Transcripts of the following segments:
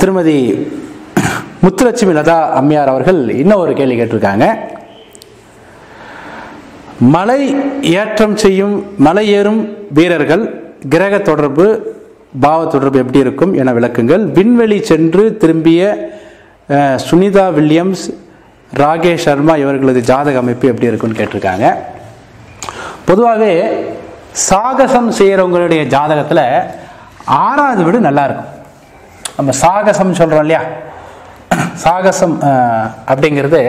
திருமதி முத்துலட்சுமி லதா அம்மையார் அவர்கள் இன்னும் ஒரு கேள்வி கேட்டிருக்காங்க மலை ஏற்றம் செய்யும் மலை ஏறும் வீரர்கள் கிரக தொடர்பு பாவ தொடர்பு எப்படி இருக்கும் என விளக்குங்கள் விண்வெளி சென்று திரும்பிய அஹ், சுனிதா வில்லியம்ஸ் ராகேஷ் சர்மா இவர்களது ஜாதக அமைப்பு எப்படி இருக்குன்னு கேட்டிருக்காங்க பொதுவாகவே சாகசம் செய்கிறவங்களுடைய ஜாதகத்தில் ஆறாவது வீடு நல்லா இருக்கும் நம்ம சாகசம் சொல்கிறோம் இல்லையா சாகசம் அஹ், அப்படிங்கிறது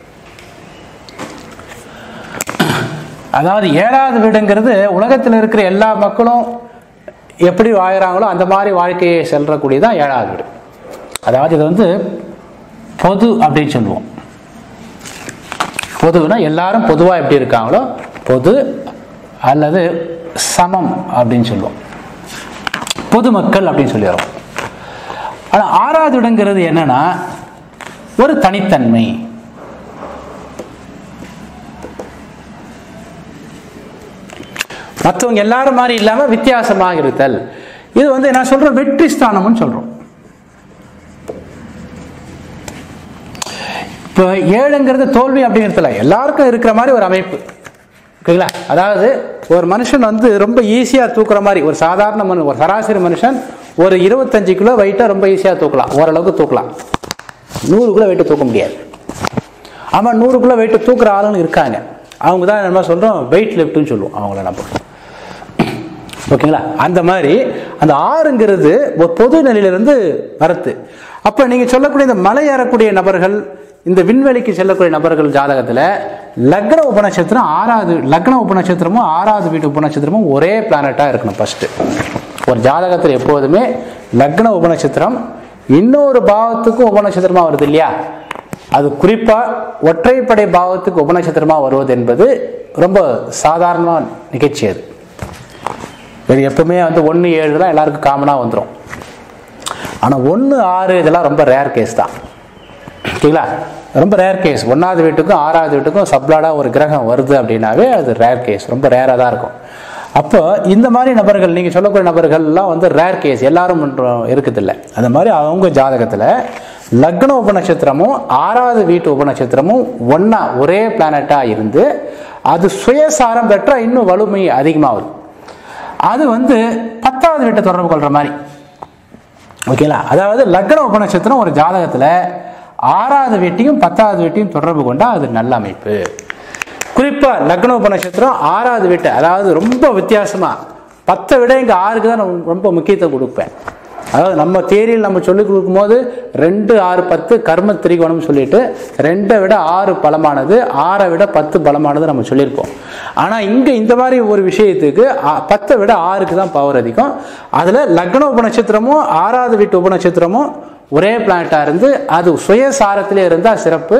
அதாவது ஏழாவது வீடுங்கிறது உலகத்தில் இருக்கிற எல்லா மக்களும் எப்படி வாழ்கிறாங்களோ அந்த மாதிரி வாழ்க்கையை செல்றக்கூடியதான் ஏழாவது வீடு அதாவது இது வந்து பொது அப்படின்னு சொல்லுவோம் பொதுனா எல்லாரும் பொதுவாக எப்படி இருக்காங்களோ பொது அல்லது சமம் அப்படின்னு சொல்லுவோம் பொதுமக்கள் அப்படின்னு சொல்லிடுறோம் ஆனால் ஆறாவது இடங்கிறது என்னன்னா ஒரு தனித்தன்மை மற்றவங்க எல்லாரும் மாதிரி இல்லாமல் வித்தியாசமாக இருத்தல் இது வந்து நான் சொல்றேன் வெற்றி ஸ்தானம்னு சொல்றோம் இப்போ ஏழுங்கிறது தோல்வி அப்படிங்கிறதுல எல்லாருக்கும் இருக்கிற மாதிரி ஒரு அமைப்பு ஓகேங்களா அதாவது ஒரு மனுஷன் வந்து ரொம்ப ஈஸியாக தூக்குற மாதிரி ஒரு சாதாரண மனு ஒரு சராசரி மனுஷன் ஒரு இருபத்தஞ்சு கிலோ வெயிட்டை ரொம்ப ஈஸியாக தூக்கலாம் ஓரளவுக்கு தூக்கலாம் நூறு கிலோ வெயிட்டு தூக்க முடியாது ஆமாம் நூறு கிலோ வெயிட்டு தூக்குற ஆளுங்க இருக்காங்க அவங்க தான் நம்ம சொல்கிறோம் வெயிட் லிஃப்ட்னு சொல்லுவோம் அவங்கள நம்ம ஓகேங்களா அந்த மாதிரி அந்த ஆறுங்கிறது ஒரு பொது நிலையிலிருந்து வரத்து அப்போ நீங்கள் சொல்லக்கூடிய இந்த மலை ஏறக்கூடிய நபர்கள் இந்த விண்வெளிக்கு செல்லக்கூடிய நபர்கள் ஜாதகத்தில் லக்ன உபநட்சத்திரம் ஆறாவது லக்ன உபநட்சத்திரமும் ஆறாவது வீட்டு உபநட்சத்திரமும் ஒரே பிளானட்டாக இருக்கணும் ஃபஸ்ட்டு ஒரு ஜாதகத்தில் எப்போதுமே லக்ன உபநட்சத்திரம் இன்னொரு பாவத்துக்கும் உபநட்சத்திரமாக வருது இல்லையா அது குறிப்பாக ஒற்றைப்படை பாவத்துக்கு உபநட்சத்திரமாக வருவது என்பது ரொம்ப சாதாரண நிகழ்ச்சி அது இது எப்பவுமே வந்து ஒன்று ஏழு தான் எல்லாருக்கும் காமனாக வந்துடும் ஆனால் ஒன்று ஆறு இதெல்லாம் ரொம்ப ரேர் கேஸ் தான் ஓகேங்களா ரொம்ப ரேர் கேஸ் ஒன்றாவது வீட்டுக்கும் ஆறாவது வீட்டுக்கும் சப்ளாடாக ஒரு கிரகம் வருது அப்படின்னாவே அது ரேர் கேஸ் ரொம்ப ரேராக தான் இருக்கும் அப்போ இந்த மாதிரி நபர்கள் நீங்கள் சொல்லக்கூடிய நபர்கள்லாம் வந்து ரேர் கேஸ் எல்லாரும் ஒன்றும் இருக்குதில்ல அந்த மாதிரி அவங்க ஜாதகத்தில் லக்ன உபநட்சத்திரமும் ஆறாவது வீட்டு உபநட்சத்திரமும் ஒன்றா ஒரே பிளானட்டாக இருந்து அது சுயசாரம் பெற்ற இன்னும் வலிமை அதிகமாகுது அது வந்து பத்தாவது வீட்டை தொடர்பு கொள்கிற மாதிரி ஓகேங்களா அதாவது லக்ன உபநட்சத்திரம் ஒரு ஜாதகத்தில் ஆறாவது வீட்டையும் பத்தாவது வீட்டையும் தொடர்பு கொண்டா அது நல்ல அமைப்பு குறிப்பாக லக்ன உபநட்சத்திரம் ஆறாவது வீட்டை அதாவது ரொம்ப வித்தியாசமா பத்தை விட இங்கே ஆறுக்கு தான் நான் ரொம்ப முக்கியத்துவம் கொடுப்பேன் அதாவது நம்ம தேரியில் நம்ம சொல்லிக் கொடுக்கும்போது ரெண்டு ஆறு பத்து கர்ம திரிகோணம்னு சொல்லிட்டு ரெண்டை விட ஆறு பலமானது ஆறை விட பத்து பலமானது நம்ம சொல்லியிருப்போம் ஆனால் இங்கே இந்த மாதிரி ஒரு விஷயத்துக்கு ஆ- பத்தை விட ஆறுக்கு தான் பவர் அதிகம் அதில் லக்ன உபநட்சத்திரமும் ஆறாவது வீட்டு உபநட்சத்திரமும் ஒரே பிளானட்டாக இருந்து அது சுயசாரத்திலே இருந்தால் சிறப்பு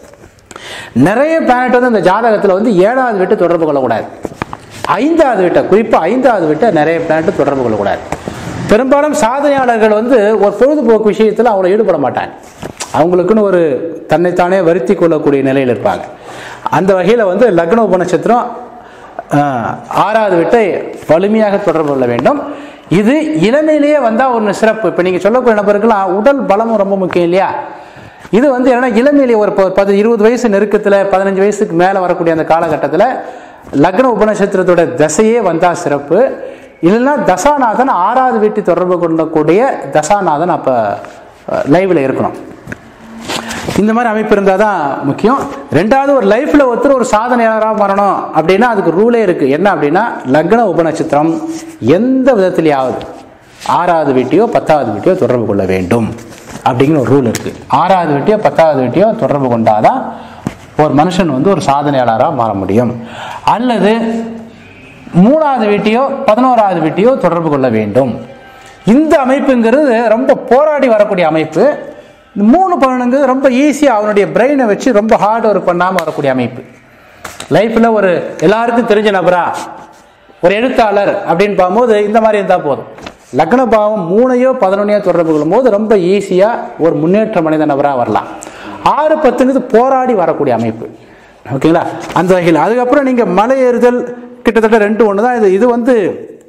நிறைய பிளானட் வந்து இந்த ஜாதகத்தில் வந்து ஏழாவது வீட்டை தொடர்பு கொள்ளக்கூடாது ஐந்தாவது வீட்டை குறிப்பாக ஐந்தாவது வீட்டை நிறைய பிளானட் தொடர்பு கொள்ளக்கூடாது பெரும்பாலும் சாதனையாளர்கள் வந்து ஒரு பொழுதுபோக்கு விஷயத்தில் அவ்வளோ ஈடுபட மாட்டாங்க அவங்களுக்குன்னு ஒரு தன்னைத்தானே வருத்தி கொள்ளக்கூடிய நிலையில் இருப்பாங்க அந்த வகையில் வந்து லக்ன உபநட்சத்திரம் ஆஹ், ஆறாவது வீட்டை வலிமையாக தொடர்பு கொள்ள வேண்டும் இது இளமையிலேயே வந்தால் ஒன்று சிறப்பு இப்போ நீங்கள் சொல்லக்கூடிய நபருக்கெல்லாம் உடல் பலமும் ரொம்ப முக்கியம் இல்லையா இது வந்து என்னன்னா இளமையிலே ஒரு ப- பது இருபது வயசு நெருக்கத்தில் பதினஞ்சு வயசுக்கு மேலே வரக்கூடிய அந்த காலகட்டத்தில் லக்ன உபநட்சத்திரத்தோட தசையே வந்தால் சிறப்பு இல்லைன்னா தசாநாதன் ஆறாவது வீட்டு தொடர்பு கொள்ளக்கூடிய தசாநாதன் அப்போ லைவில் இருக்கணும் இந்த மாதிரி அமைப்பு இருந்தால் தான் முக்கியம் ரெண்டாவது ஒரு லைஃப்பில் ஒருத்தர் ஒரு சாதனையாளராக வரணும் அப்படின்னா அதுக்கு ரூலே இருக்குது என்ன அப்படின்னா லக்ன உபநட்சத்திரம் எந்த விதத்திலேயாவது ஆறாவது வீட்டையோ பத்தாவது வீட்டையோ தொடர்பு கொள்ள வேண்டும் அப்படிங்கிற ஒரு ரூல் இருக்குது ஆறாவது வீட்டையோ பத்தாவது வீட்டையோ தொடர்பு கொண்டாதான் ஒரு மனுஷன் வந்து ஒரு சாதனையாளராக மாற முடியும் அல்லது மூணாவது வீட்டையோ பதினோராவது வீட்டையோ தொடர்பு கொள்ள வேண்டும் இந்த அமைப்புங்கிறது ரொம்ப போராடி வரக்கூடிய அமைப்பு இந்த மூணு பலனுங்கிறது ரொம்ப ஈஸியாக அவனுடைய பிரெயினை வச்சு ரொம்ப ஹார்ட் ஒர்க் பண்ணாமல் வரக்கூடிய அமைப்பு லைஃப்பில் ஒரு எல்லாருக்கும் தெரிஞ்ச நபரா ஒரு எழுத்தாளர் அப்படின்னு பார்க்கும்போது இந்த மாதிரி இருந்தால் போதும் லக்ன பாவம் மூணையோ பதினொன்னையோ தொடர்பு கொள்ளும்போது ரொம்ப ஈஸியாக ஒரு முன்னேற்ற மனித நபராக வரலாம் ஆறு பத்துங்கிறது போராடி வரக்கூடிய அமைப்பு ஓகேங்களா அந்த வகையில் அதுக்கப்புறம் நீங்கள் மலை ஏறுதல் கிட்டத்தட்ட ரெண்டு ஒன்று தான் இது இது வந்து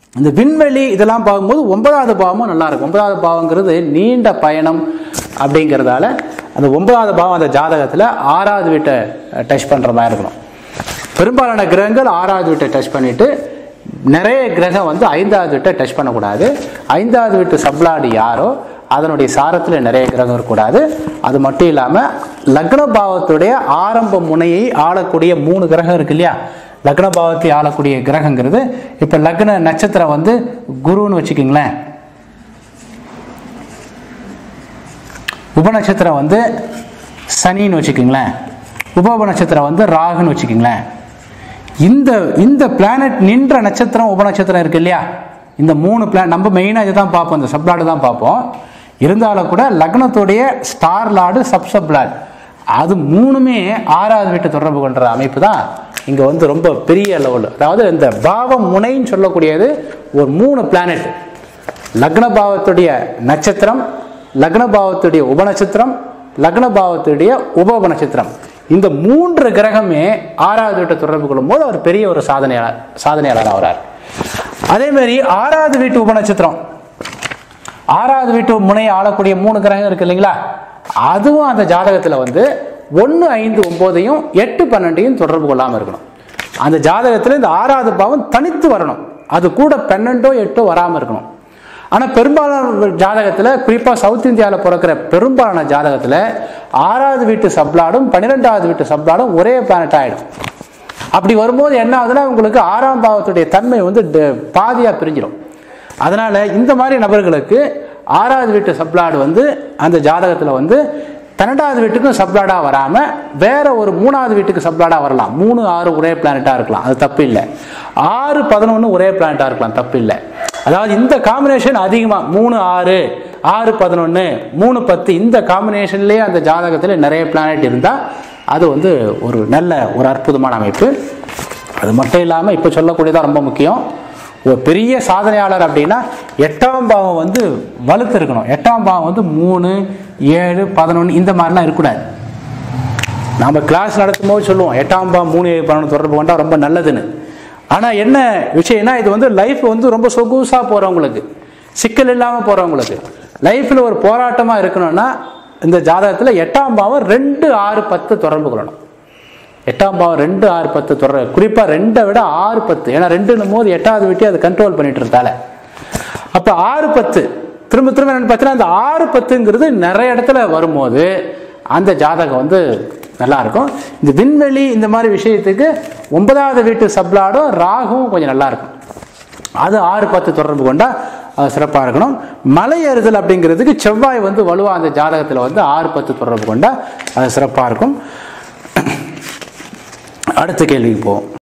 இந்த விண்வெளி இதெல்லாம் பார்க்கும்போது ஒன்பதாவது பாவமும் நல்லா இருக்கும் ஒன்பதாவது பாவங்கிறது நீண்ட பயணம் அப்படிங்கிறதால அந்த ஒன்பதாவது பாவம் அந்த ஜாதகத்தில் ஆறாவது வீட்டை டச் பண்ணுற மாதிரி இருக்கணும் பெரும்பாலான கிரகங்கள் ஆறாவது வீட்டை டச் பண்ணிட்டு நிறைய கிரகம் வந்து ஐந்தாவது வீட்டை டச் பண்ணக்கூடாது ஐந்தாவது வீட்டு சப்ளாடு யாரோ அதனுடைய சாரத்தில் நிறைய கிரகம் இருக்கக்கூடாது அது மட்டும் இல்லாமல் லக்ன பாவத்துடைய ஆரம்ப முனையை ஆளக்கூடிய மூணு கிரகம் இருக்கு இல்லையா லக்ன பாவத்தை ஆளக்கூடிய கிரகங்கிறது இப்போ லக்ன நட்சத்திரம் வந்து குருன்னு வச்சுக்கிங்களேன் உபநட்சத்திரம் வந்து சனின்னு வச்சுக்கிங்களேன் உப நட்சத்திரம் வந்து ராகுன்னு வச்சுக்கிங்களேன் இந்த இந்த பிளானட் நின்ற நட்சத்திரம் உபநட்சத்திரம் இருக்கு இல்லையா இந்த மூணு பிளான் நம்ம மெயினாக இதை தான் பார்ப்போம் இந்த சப்லாடு தான் பார்ப்போம் இருந்தாலும் கூட லக்னத்துடைய ஸ்டார் லாடு சப் சப்லாட் அது மூணுமே ஆறாவது வீட்டு தொடர்பு கொண்ட அமைப்பு தான் இங்கே வந்து ரொம்ப பெரிய லெவல் அதாவது இந்த பாவம் முனைன்னு சொல்லக்கூடியது ஒரு மூணு பிளானட் லக்ன பாவத்துடைய நட்சத்திரம் லக்ன பாவத்துடைய உபநட்சத்திரம் லக்ன பாவத்துடைய உப நட்சத்திரம் இந்த மூன்று கிரகமே ஆறாவது வீட்டை தொடர்பு கொள்ளும்போது அவர் பெரிய ஒரு சாதனையாளர் சாதனையாளர் ஆகிறார் அதே மாதிரி ஆறாவது வீட்டு உபநட்சத்திரம் ஆறாவது வீட்டு முனையை ஆளக்கூடிய மூணு கிரகம் இருக்கு இல்லைங்களா அதுவும் அந்த ஜாதகத்தில் வந்து ஒன்று ஐந்து ஒம்போதையும் எட்டு பன்னெண்டையும் தொடர்பு கொள்ளாமல் இருக்கணும் அந்த ஜாதகத்தில் இந்த ஆறாவது பாவம் தனித்து வரணும் அது கூட பன்னெண்டோ எட்டோ வராமல் இருக்கணும் ஆனால் பெரும்பாலான ஜாதகத்தில் குறிப்பாக சவுத் இந்தியாவில் பிறக்கிற பெரும்பாலான ஜாதகத்தில் ஆறாவது வீட்டு சப்ளாடும் பன்னிரெண்டாவது வீட்டு சப்ளாடும் ஒரே பிளானட் ஆகிடும் அப்படி வரும்போது என்ன ஆகுதுன்னா உங்களுக்கு ஆறாம் பாவத்துடைய தன்மை வந்து பாதியாக பிரிஞ்சிடும் அதனால் இந்த மாதிரி நபர்களுக்கு ஆறாவது வீட்டு சப்ளாடு வந்து அந்த ஜாதகத்தில் வந்து பன்னெண்டாவது வீட்டுக்கும் சப்ளாடாக வராமல் வேற ஒரு மூணாவது வீட்டுக்கு சப்ளாடாக வரலாம் மூணு ஆறு ஒரே பிளானட்டாக இருக்கலாம் அது தப்பு இல்லை ஆறு பதினொன்று ஒரே பிளானட்டாக இருக்கலாம் தப்பு இல்லை அதாவது இந்த காம்பினேஷன் அதிகமாக மூணு ஆறு ஆறு பதினொன்று மூணு பத்து இந்த காம்பினேஷன்லேயே அந்த ஜாதகத்தில் நிறைய பிளானட் இருந்தால் அது வந்து ஒரு நல்ல ஒரு அற்புதமான அமைப்பு அது மட்டும் இல்லாமல் இப்போ சொல்லக்கூடியதான் ரொம்ப முக்கியம் ஒரு பெரிய சாதனையாளர் அப்படின்னா எட்டாம் பாவம் வந்து வலுத்து இருக்கணும் எட்டாம் பாவம் வந்து மூணு ஏழு பதினொன்று இந்த மாதிரிலாம் இருக்கக்கூடாது நாம் கிளாஸ் நடத்தும் போது சொல்லுவோம் எட்டாம் பாவம் மூணு ஏழு பதினொன்று தொடர்பு கொண்டா ரொம்ப நல்லதுன்னு ஆனால் என்ன விஷயம்னா இது வந்து லைஃப் வந்து ரொம்ப சொகுசாக போகிறவங்களுக்கு சிக்கல் இல்லாமல் போகிறவங்களுக்கு லைஃப்பில் ஒரு போராட்டமாக இருக்கணும்னா இந்த ஜாதகத்தில் எட்டாம் பாவம் ரெண்டு ஆறு பத்து தொடர்பு கொள்ளணும் எட்டாம் பாவம் ரெண்டு ஆறு பத்து தொடர் குறிப்பாக ரெண்டை விட ஆறு பத்து ஏன்னா ரெண்டுன்னும் போது எட்டாவது விட்டு அதை கண்ட்ரோல் பண்ணிட்டு இருந்தால அப்போ ஆறு பத்து திரும்ப திரும்ப என்னன்னு பார்த்தீங்கன்னா அந்த ஆறு பத்துங்கிறது நிறைய இடத்துல வரும்போது அந்த ஜாதகம் வந்து நல்லா இருக்கும் இந்த விண்வெளி இந்த மாதிரி விஷயத்துக்கு ஒன்பதாவது வீட்டு சப்ளாடும் ராகும் கொஞ்சம் நல்லா இருக்கும் அது ஆறு பத்து தொடர்பு கொண்டா அது சிறப்பாக இருக்கணும் மலை ஏறுதல் அப்படிங்கிறதுக்கு செவ்வாய் வந்து வலுவாக அந்த ஜாதகத்தில் வந்து ஆறு பத்து தொடர்பு கொண்டா அது சிறப்பாக இருக்கும் அடுத்த கேள்விக்கு போவோம்